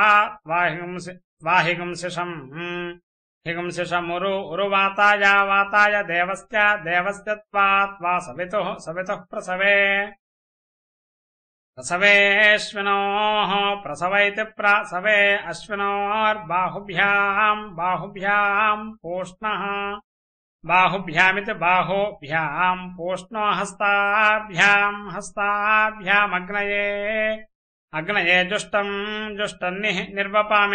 వాహిగుంసి వాహిగుంసిషం హిగుంసిషమురు ఉరువాతాయ వాతాయ దేవస్య దేవస్య త్వాత్ వా సవితుః సవితుః ప్రసవే ప్రసవేశ్వినోః ప్రసవైతి ప్రసవే అశ్వినోర్బాహుభ్యాम् బాహుభ్యాम् పూష్ణः బాహుభ్యామితి బాహోభ్యాम् పూష్ణో హస్తాభ్యాम् హస్తాభ్యామగ్నయే అగ్నయే జుష్టం జుష్టం నిర్వపామి